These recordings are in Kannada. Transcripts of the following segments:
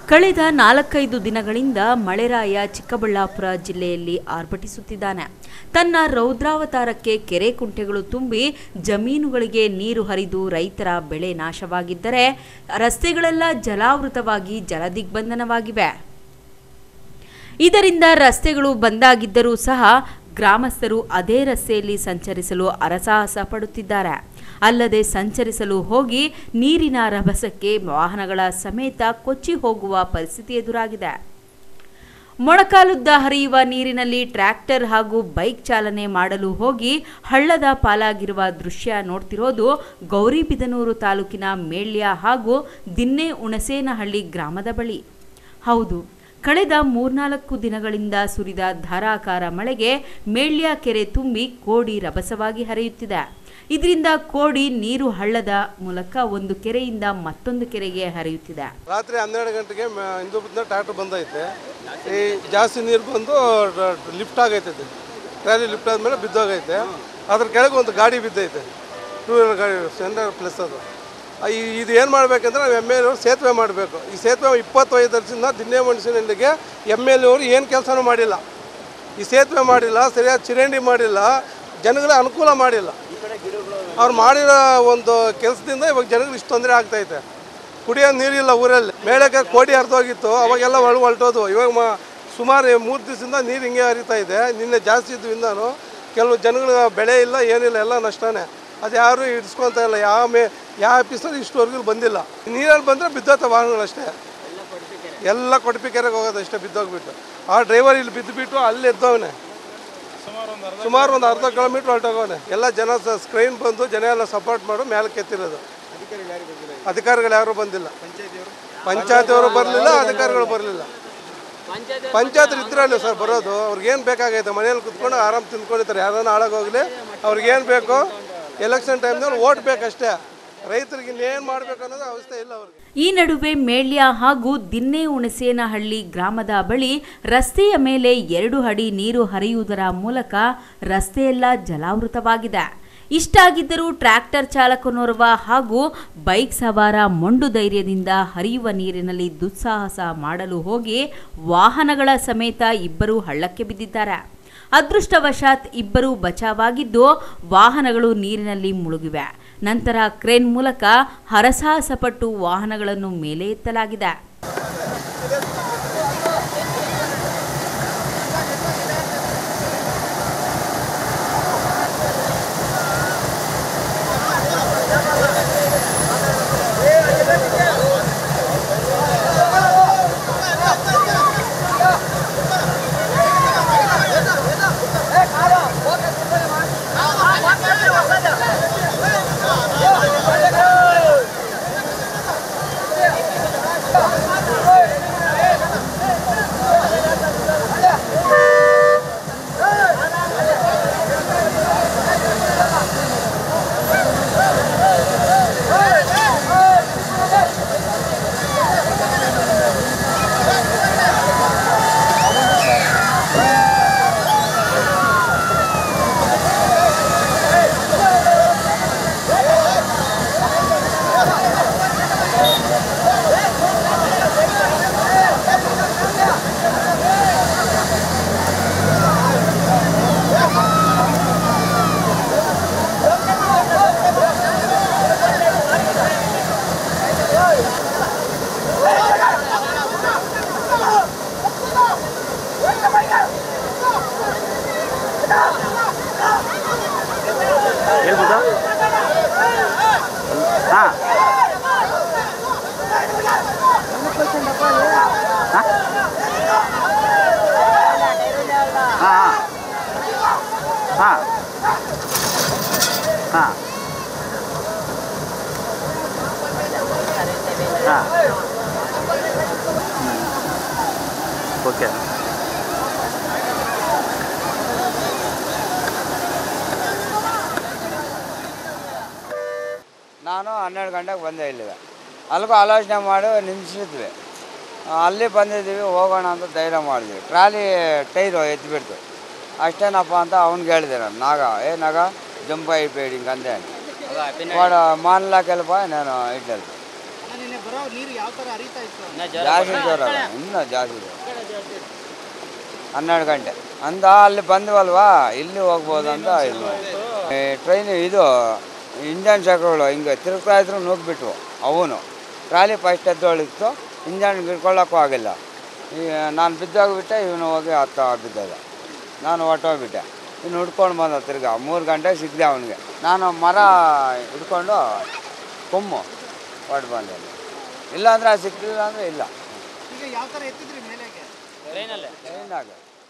ಕಳೆದ ನಾಲ್ಕೈದು ದಿನಗಳಿಂದ ಮಳೆರಾಯ ಚಿಕ್ಕಬಳ್ಳಾಪುರ ಜಿಲ್ಲೆಯಲ್ಲಿ ಆರ್ಭಟಿಸುತ್ತಿದ್ದಾನೆ ತನ್ನ ರೌದ್ರಾವತಾರಕ್ಕೆ ಕೆರೆ ಕುಂಟೆಗಳು ತುಂಬಿ ಜಮೀನುಗಳಿಗೆ ನೀರು ಹರಿದು ರೈತರ ಬೆಳೆ ನಾಶವಾಗಿದ್ದರೆ ರಸ್ತೆಗಳೆಲ್ಲ ಜಲಾವೃತವಾಗಿ ಜಲದಿಗ್ಬಂಧನವಾಗಿವೆ ಇದರಿಂದ ರಸ್ತೆಗಳು ಬಂದಾಗಿದ್ದರೂ ಸಹ ಗ್ರಾಮಸ್ಥರು ಅದೇ ರಸ್ತೆಯಲ್ಲಿ ಸಂಚರಿಸಲು ಅರಸಾಹಸ ಪಡುತ್ತಿದ್ದಾರೆ ಅಲ್ಲದೆ ಸಂಚರಿಸಲು ಹೋಗಿ ನೀರಿನ ರಭಸಕ್ಕೆ ವಾಹನಗಳ ಸಮೇತ ಕೊಚ್ಚಿ ಹೋಗುವ ಪರಿಸ್ಥಿತಿ ಎದುರಾಗಿದೆ ಮೊಣಕಾಲುದ್ದ ಹರಿಯುವ ನೀರಿನಲ್ಲಿ ಟ್ರ್ಯಾಕ್ಟರ್ ಹಾಗೂ ಬೈಕ್ ಚಾಲನೆ ಮಾಡಲು ಹೋಗಿ ಹಳ್ಳದ ಪಾಲಾಗಿರುವ ದೃಶ್ಯ ನೋಡ್ತಿರೋದು ಗೌರಿಬಿದನೂರು ತಾಲೂಕಿನ ಮೇಳ್ಯ ಹಾಗೂ ದಿನ್ನೆ ಉಣಸೇನಹಳ್ಳಿ ಗ್ರಾಮದ ಬಳಿ ಹೌದು ಕಳೆದ ಮೂರ್ನಾಲ್ಕು ದಿನಗಳಿಂದ ಸುರಿದ ಧಾರಾಕಾರ ಮಳೆಗೆ ಮೇಳ್ಯ ಕೆರೆ ತುಂಬಿ ಕೋಡಿ ರಭಸವಾಗಿ ಹರಿಯುತ್ತಿದೆ ಇದರಿಂದ ಕೋಡಿ ನೀರು ಹಳ್ಳದ ಮೂಲಕ ಒಂದು ಕೆರೆಯಿಂದ ಮತ್ತೊಂದು ಕೆರೆಗೆ ಹರಿಯುತ್ತಿದೆ ರಾತ್ರಿ ಹನ್ನೆರಡು ಗಂಟೆಗೆ ಹಿಂದೂಪುರದಿಂದ ಟ್ರ್ಯಾಕ್ಟರ್ ಬಂದೈತೆ ಈ ಜಾಸ್ತಿ ನೀರು ಬಂದು ಲಿಫ್ಟ್ ಆಗೈತೆ ಇದು. ಟ್ರಾಲಿ ಲಿಫ್ಟ್ ಆದಮೇಲೆ ಬಿದ್ದೋಗೈತೆ ಅದ್ರ ಕೆಳಗೆ ಒಂದು ಗಾಡಿ ಬಿದ್ದೈತೆ ಟೂ ವೀಲರ್ ಗಾಡಿ ಸೆಂಟರ್ ಪ್ಲಸ್ ಅದು ಆ, ಈ- ಇದು ಏನು ಮಾಡಬೇಕಂದ್ರೆ ನಾವು ಎಮ್ ಎಲ್ ಎ ಸೇತುವೆ ಮಾಡಬೇಕು ಈ ಸೇತುವೆ ಇಪ್ಪತ್ತೈದು ವರ್ಷದಿಂದ ದಿನ್ನೇ ಮನುಷ್ಯನಿಗೆ ಎಮ್ ಎಲ್ ಎವರು ಏನು ಕೆಲಸನೂ ಮಾಡಿಲ್ಲ ಈ ಸೇತುವೆ ಮಾಡಿಲ್ಲ ಸರಿಯಾದ ಚಿರಂಡಿ ಮಾಡಿಲ್ಲ ಜನಗಳ ಅನುಕೂಲ ಮಾಡಿಲ್ಲ ಅವ್ರು ಮಾಡಿರೋ ಒಂದು ಕೆಲಸದಿಂದ ಇವಾಗ ಜನಗಳಿಗೆ ಇಷ್ಟು ತೊಂದರೆ ಆಗ್ತೈತೆ ಕುಡಿಯೋ ನೀರಿಲ್ಲ ಊರಲ್ಲಿ ಮೇಳಕ್ಕೆ ಕೋಡಿ ಹರಿದೋಗಿತ್ತು ಅವಾಗೆಲ್ಲ ಒಳ ಹೊಲ್ಟೋದು ಇವಾಗ ಮ ಸುಮಾರು ಮೂರು ದಿವಸದಿಂದ ನೀರು ಹಿಂಗೆ ಹರಿತಾ ಇದೆ ನಿನ್ನೆ ಜಾಸ್ತಿ ಇದ್ದಿಂದನೂ ಕೆಲವು ಜನಗಳ ಬೆಳೆ ಇಲ್ಲ ಏನಿಲ್ಲ ಎಲ್ಲ ನಷ್ಟನೇ ಅದು ಯಾರು ಇಡ್ಸ್ಕೊತ ಇಲ್ಲ ಯಾವ ಮೇ ಯಾವ ಆಫೀಸಲ್ಲಿ ಇಷ್ಟುವರೆಗೂ ಬಂದಿಲ್ಲ ನೀರಲ್ಲಿ ಬಂದರೆ ಬಿದ್ದೋತ ವಾಹನಗಳಷ್ಟೇ ಎಲ್ಲ ಕೊಡಪಿ ಕೆರೆಗೆ ಹೋಗೋದು ಅಷ್ಟೇ ಬಿದ್ದೋಗ್ಬಿಟ್ಟು ಆ ಡ್ರೈವರ್ ಇಲ್ಲಿ ಬಿದ್ದುಬಿಟ್ಟು ಅಲ್ಲಿ ಎದ್ದವನೆ ಸುಮಾರು ಒಂದು ಅರ್ಧ ಕಿಲೋಮೀಟ್ರ್ ಹೊರಟೋಗವನೆ ಎಲ್ಲ ಜನ ಸ್ಕ್ರೈನ್ ಬಂದು ಜನ ಎಲ್ಲ ಸಪೋರ್ಟ್ ಮಾಡು ಮೇಲೆ ಕೆತ್ತಿರೋದು ಅಧಿಕಾರಿಗಳು ಯಾರು ಬಂದಿಲ್ಲ ಪಂಚಾಯತಿಯವರು ಬರಲಿಲ್ಲ ಅಧಿಕಾರಿಗಳು ಬರಲಿಲ್ಲ ಪಂಚಾಯತ್ ಇದ್ರಲ್ಲಿ ಸರ್ ಬರೋದು ಅವ್ರಿಗೇನು ಬೇಕಾಗೈತೆ ಮನೇಲಿ ಕುತ್ಕೊಂಡು ಆರಾಮ್ ತಿಂದ್ಕೊಂಡಿರ್ತಾರೆ ಯಾರನ್ನ ಹಾಳಾಗೋಗ್ಲಿ ಅವ್ರಿಗೇನು ಬೇಕು ಎಲೆಕ್ಷನ್ ಟೈಮ್ನಲ್ಲಿ ಓಟ್ ಬೇಕಷ್ಟೇ ರೈತರಿಗೆ ಇನ್ನೇನು ಮಾಡಬೇಕು ಅನ್ನೋದು ಅವಸ್ಥೆ ಇಲ್ಲ ಅವ್ರಿಗೆ ಈ ನಡುವೆ ಮೇಳ್ಯ ಹಾಗೂ ದಿನ್ನೆ ಉಣಸೇನಹಳ್ಳಿ ಗ್ರಾಮದ ಬಳಿ ರಸ್ತೆಯ ಮೇಲೆ ಎರಡು ಅಡಿ ನೀರು ಹರಿಯುವುದರ ಮೂಲಕ ರಸ್ತೆಯೆಲ್ಲ ಜಲಾವೃತವಾಗಿದೆ ಇಷ್ಟಾಗಿದ್ದರೂ ಟ್ರ್ಯಾಕ್ಟರ್ ಚಾಲಕನೋರ್ವ ಹಾಗೂ ಬೈಕ್ ಸವಾರ ಮೊಂಡು ಧೈರ್ಯದಿಂದ ಹರಿಯುವ ನೀರಿನಲ್ಲಿ ದುಸ್ಸಾಹಸ ಮಾಡಲು ಹೋಗಿ ವಾಹನಗಳ ಸಮೇತ ಇಬ್ಬರು ಹಳ್ಳಕ್ಕೆ ಬಿದ್ದಿದ್ದಾರೆ ಅದೃಷ್ಟವಶಾತ್ ಇಬ್ಬರು ಬಚಾವಾಗಿದ್ದು ವಾಹನಗಳು ನೀರಿನಲ್ಲಿ ಮುಳುಗಿವೆ ನಂತರ ಕ್ರೇನ್ ಮೂಲಕ ಹರಸಾಹಸಪಟ್ಟು ವಾಹನಗಳನ್ನು ಮೇಲೆ ಎತ್ತಲಾಗಿದೆ ಹೇಳ್ಬೋದಾ ಹಾಂ ಹಾಂ ಹಾಂ ಹಾಂ ಹಾಂ ಓಕೆ ನಾನು ಹನ್ನೆರಡು ಗಂಟೆಗೆ ಬಂದೆ ಇಲ್ಲಿಗೆ ಅಲ್ಲಿಗೂ ಆಲೋಚನೆ ಮಾಡಿ ನಿಲ್ಲಿಸಿದ್ವಿ ಅಲ್ಲಿ ಬಂದಿದ್ದೀವಿ ಹೋಗೋಣ ಅಂತ ಧೈರ್ಯ ಮಾಡಿದ್ವಿ ಟ್ರಾಲಿ ಟೈರು ಎದ್ಬಿಡ್ತು ಅಷ್ಟೇನಪ್ಪ ಅಂತ ಅವ್ನಿಗೆ ಹೇಳಿದೆ ನಾನು ನಾಗ ఏ నాగ జంప్ అయిపోయాడు ఇంకంతే అని వాడు మానలాకెళ్ళిపోయి నేను ఇట్లా ಬರೋ ನೀರು ಯಾವ ತರ ಹರಿತಾ ಇತ್ತು ಜಾಸ್ತಿ ಜೋರ ಅಲ್ಲ, ಇನ್ನೂ ಜಾಸ್ತಿ ಜೋರ ಹನ್ನೆರಡು ಗಂಟೆ ಅಂದ ಅಲ್ಲಿ ಬಂದ್ವಲ್ವಾ ಇಲ್ಲಿ ಹೋಗ್ಬೋದು ಅಂತ ಇದು ಟ್ರೈನ್ ಇದು ಇಂಜನ್ ಚಕ್ರಗಳು ಹಿಂಗೆ ತಿರುಗ್ತಾ ಇದ್ರು ನುಗ್ಗಿಬಿಟ್ವು ಅವನು ಟ್ರಾಲಿ ಫಸ್ಟ್ ಎದ್ದೊಳಿತ್ತು ಇಂಜನ್ ಹಿಡ್ಕೊಳ್ಳೋಕ್ಕೂ ಆಗಿಲ್ಲ ಈ ನಾನು ಬಿದ್ದೋಗ್ಬಿಟ್ಟೆ ಇವನು ಹೋಗಿ ಹತ್ತ ಬಿದ್ದದ ನಾನು ಹೊಟ್ಟೋಗ್ಬಿಟ್ಟೆ ಇನ್ನು ಹುಡ್ಕೊಂಡು ಬಂದ ತಿರ್ಗಾ ಮೂರು ಗಂಟೆಗೆ ಸಿಕ್ಕಿದೆ ಅವನಿಗೆ ನಾನು ಮರ ಹಿಡ್ಕೊಂಡು ಕೊಮ್ಮು ಹೊಟ್ಟು ಬಂದೆ ಇಲ್ಲಾಂದ್ರೆ ಸಿಕ್ಕಿಲ್ಲ ಅಂದರೆ ಇಲ್ಲ ಈಗ ಯಾವ ತರ ಎತ್ತಿದ್ರಿ ಮೇಲೆಗೆ ಟ್ರೈನಾಗ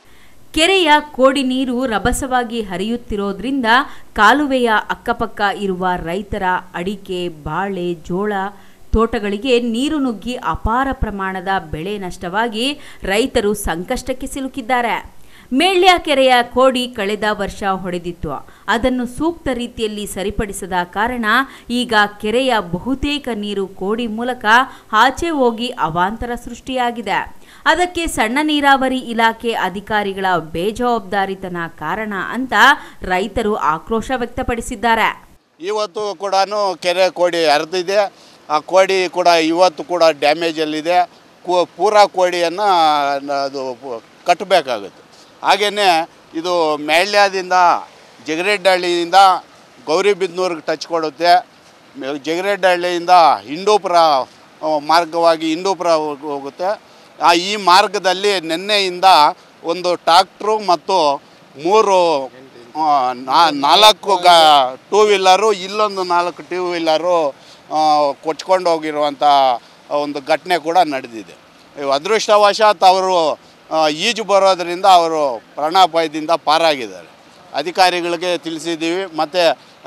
ಕೆರೆಯ ಕೋಡಿ ನೀರು ರಭಸವಾಗಿ ಹರಿಯುತ್ತಿರೋದ್ರಿಂದ ಕಾಲುವೆಯ ಅಕ್ಕಪಕ್ಕ ಇರುವ ರೈತರ ಅಡಿಕೆ ಬಾಳೆ ಜೋಳ ತೋಟಗಳಿಗೆ ನೀರು ನುಗ್ಗಿ ಅಪಾರ ಪ್ರಮಾಣದ ಬೆಳೆ ನಷ್ಟವಾಗಿ ರೈತರು ಸಂಕಷ್ಟಕ್ಕೆ ಸಿಲುಕಿದ್ದಾರೆ ಮೇಳ್ಯ ಕೆರೆಯ ಕೋಡಿ ಕಳೆದ ವರ್ಷ ಹೊಡೆದಿತ್ತು ಅದನ್ನು ಸೂಕ್ತ ರೀತಿಯಲ್ಲಿ ಸರಿಪಡಿಸದ ಕಾರಣ ಈಗ ಕೆರೆಯ ಬಹುತೇಕ ನೀರು ಕೋಡಿ ಮೂಲಕ ಆಚೆ ಹೋಗಿ ಅವಾಂತರ ಸೃಷ್ಟಿಯಾಗಿದೆ ಅದಕ್ಕೆ ಸಣ್ಣ ನೀರಾವರಿ ಇಲಾಖೆ ಅಧಿಕಾರಿಗಳ ಬೇಜವಾಬ್ದಾರಿತನ ಕಾರಣ ಅಂತ ರೈತರು ಆಕ್ರೋಶ ವ್ಯಕ್ತಪಡಿಸಿದ್ದಾರೆ ಇವತ್ತು ಕೂಡ ಕೆರೆ ಕೋಡಿ ಹರಿದಿದೆ ಆ ಕೋಡಿ ಕೂಡ ಇವತ್ತು ಕೂಡ ಡ್ಯಾಮೇಜಲ್ಲಿದೆ ಕೋ ಪೂರಾ ಕೋಡಿಯನ್ನು ಅದು ಪು- ಕಟ್ಟಬೇಕಾಗುತ್ತೆ ಹಾಗೆಯೇ ಇದು ಮೇಳ್ಯದಿಂದ ಜಗರೆಡ್ಡಹಳ್ಳಿಯಿಂದ ಗೌರಿಬಿದನೂರಿಗೆ ಟಚ್ ಕೊಡುತ್ತೆ ಮೆ- ಜಗರೆಡ್ಡಹಳ್ಳಿಯಿಂದ ಹಿಂಡೂಪುರ ಆ, ಮಾರ್ಗವಾಗಿ ಹಿಂಡೂಪುರ ಹೋಗ್- ಹೋಗುತ್ತೆ ಆ ಈ ಮಾರ್ಗದಲ್ಲಿ ನಿನ್ನೆಯಿಂದ ಒಂದು ಟ್ರಾಕ್ಟ್ರು ಮತ್ತು ಮೂರು ಆ, ನಾ- ನಾಲ್ಕು ಗ ಟೂ ವೀಲರು ಇಲ್ಲೊಂದು ನಾಲ್ಕು ಟೂ ವೀಲರು ಕೊಚ್ಕೊಂಡು ಹೋಗಿರುವಂಥ ಒಂದು ಘಟನೆ ಕೂಡ ನಡೆದಿದೆ ಇವ್ ಅದೃಷ್ಟವಶಾತ್ ಅವರು ಆ, ಈಜು ಬರೋದರಿಂದ ಅವರು ಪ್ರಾಣಾಪಾಯದಿಂದ ಪಾರಾಗಿದ್ದಾರೆ ಅಧಿಕಾರಿಗಳಿಗೆ ತಿಳಿಸಿದ್ದೀವಿ ಮತ್ತು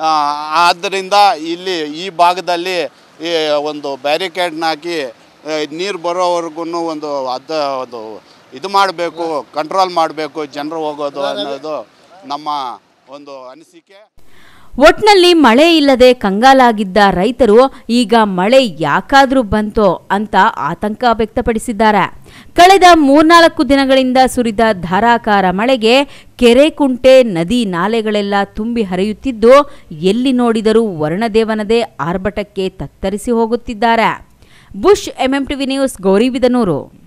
ಆದ್ದರಿಂದ ಇಲ್ಲಿ ಈ ಭಾಗದಲ್ಲಿ ಈ ಒಂದು ಬ್ಯಾರಿಕೇಡ್ನ ಹಾಕಿ ನೀರು ಬರೋವರೆಗೂ ಒಂದು ಅದ ಒಂದು ಇದು ಮಾಡಬೇಕು ಕಂಟ್ರೋಲ್ ಮಾಡಬೇಕು ಜನರು ಹೋಗೋದು ಅನ್ನೋದು ನಮ್ಮ ಒಂದು ಅನಿಸಿಕೆ ಒಟ್ನಲ್ಲಿ ಮಳೆ ಇಲ್ಲದೆ ಕಂಗಾಲಾಗಿದ್ದ ರೈತರು ಈಗ ಮಳೆ ಯಾಕಾದ್ರೂ ಬಂತೋ ಅಂತ ಆತಂಕ ವ್ಯಕ್ತಪಡಿಸಿದ್ದಾರೆ ಕಳೆದ ಮೂರ್ನಾಲ್ಕು ದಿನಗಳಿಂದ ಸುರಿದ ಧಾರಾಕಾರ ಮಳೆಗೆ ಕೆರೆ ಕುಂಟೆ ನದಿ ನಾಲೆಗಳೆಲ್ಲ ತುಂಬಿ ಹರಿಯುತ್ತಿದ್ದು ಎಲ್ಲಿ ನೋಡಿದರೂ ವರ್ಣದೇವನದೇ ಆರ್ಭಟಕ್ಕೆ ತತ್ತರಿಸಿ ಹೋಗುತ್ತಿದ್ದಾರೆ ಬುಷ್ ಎಂಎಂಟಿವಿ ನ್ಯೂಸ್ ಗೌರಿಬಿದನೂರು